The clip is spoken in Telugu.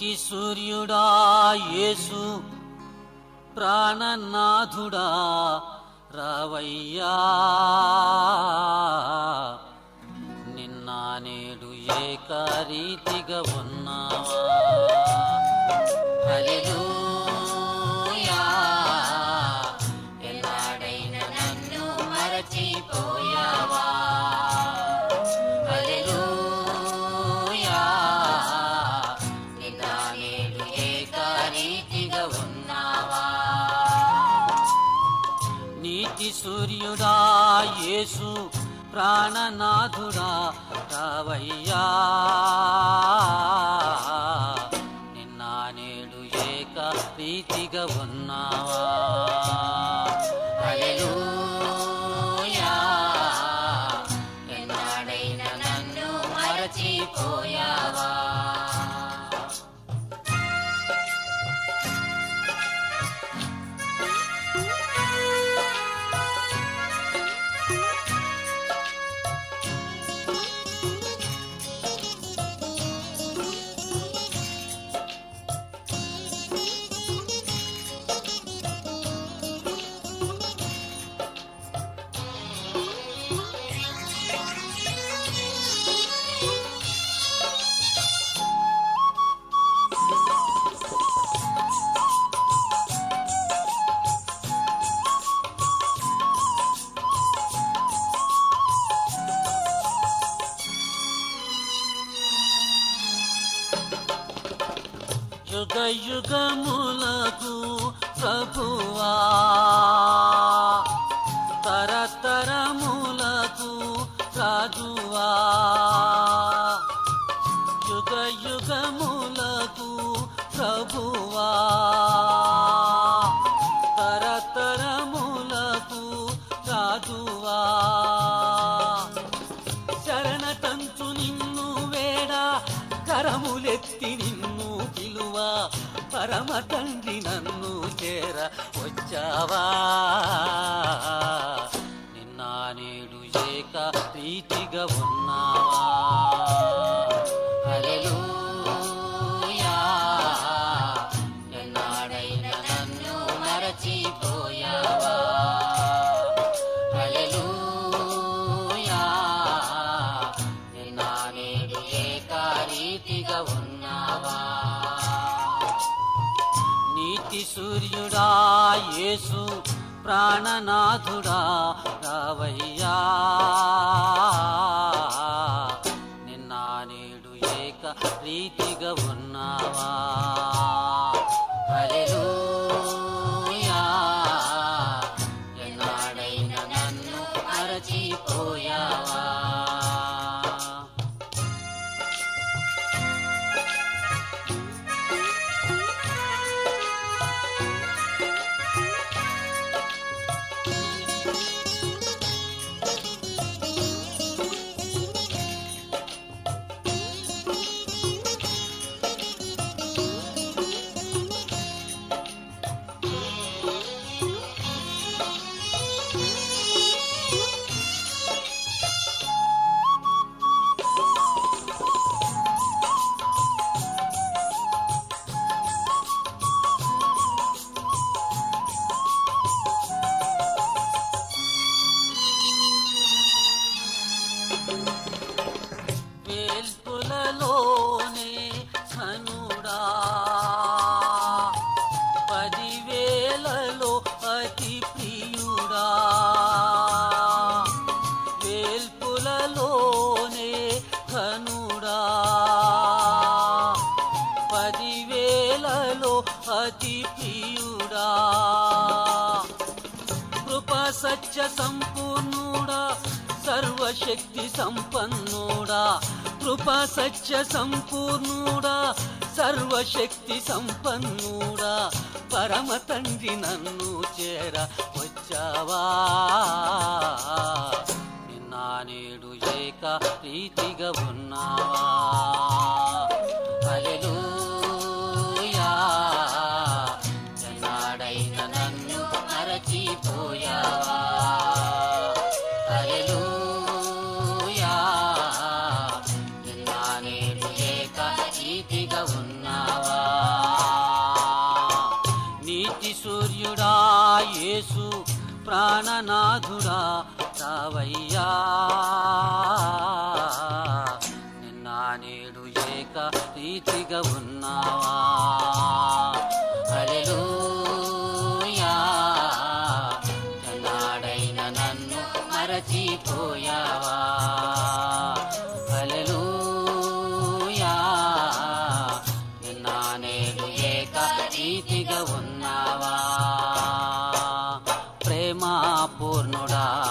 నీతి సూర్యుడా యేసు ప్రాణనాథుడా రావయ్యా నిన్న నేడు ఏకరీతిగా ఉన్నావా హల్లెలూయా ఎలాడైనా నన్ను మరచిపోయావా హల్లెలూయా నిన్న నేడు ఏకరీతిగా ఉన్నావా నీతి సూర్యుడా యేసు ప్రాణనాథుడా రావయ్యా నిన్న నేడు ఏక రీతిగా ఉన్నావా హల్లెలూయా ఎన్నాడైనా నన్ను మరచిపోయావా యుగ యుగములకు ప్రభువా తరతరములకు రాజువా యుగ యుగములకు ప్రభువా తరతరములకు రాజువా శరణ తంచు నిన్ను వేడ కరములెత్తి నిన్ను పిలువ పరమ తండ్రి నన్ను చేర వచ్చావా నిన్న నేడు ఏక రీతిగా ఉన్నావా హల్లెలూయా ఎన్నాడైనా నన్ను మరచిపోయావా హల్లెలూయా నిన్న నేడు ఏకరీతిగా ఉన్నావా నీతి సూర్యుడా యేసు ప్రాణనాథుడా రావయ్యా నిన్న నేడు ఏక రీతిగా ఉన్నావా హల్లెలూయా ఎన్నాడైనా నన్ను మరచిపోయావా వేల్పులలోనే ధనుడా పదివేలలో అతి ప్రియుడా వేల్పులలోనే ధనుడా పదివేలలో అతి ప్రియుడా కృప సత్య సంపూర్ణుడా సర్వశక్తి సంపన్నుడా కృప సత్య సంపూర్ణుడా సర్వశక్తి సంపన్నుడా పరమ తండ్రి నన్ను చేర వచ్చావా నిన్న నేడు ఏక రీతిగా ఉన్నావా హల్లెలూయా ఎన్నాడైనా నన్ను మరచిపోయావా హల్లెలూయా నిన్న నేడు ఏక రీతిగా ఉన్నావా ప్రాణనాథుడా రావయ్యా నిన్న నేడు ఏక రీతిగా ఉన్నావా హల్లెలూయా ఎన్నాడైన నన్ను మరచిపోయావా హల్లెలూయా నిన్న నేడు ఏక రీతిగా ఉన్నావా ప్రేమ పూర్ణుడా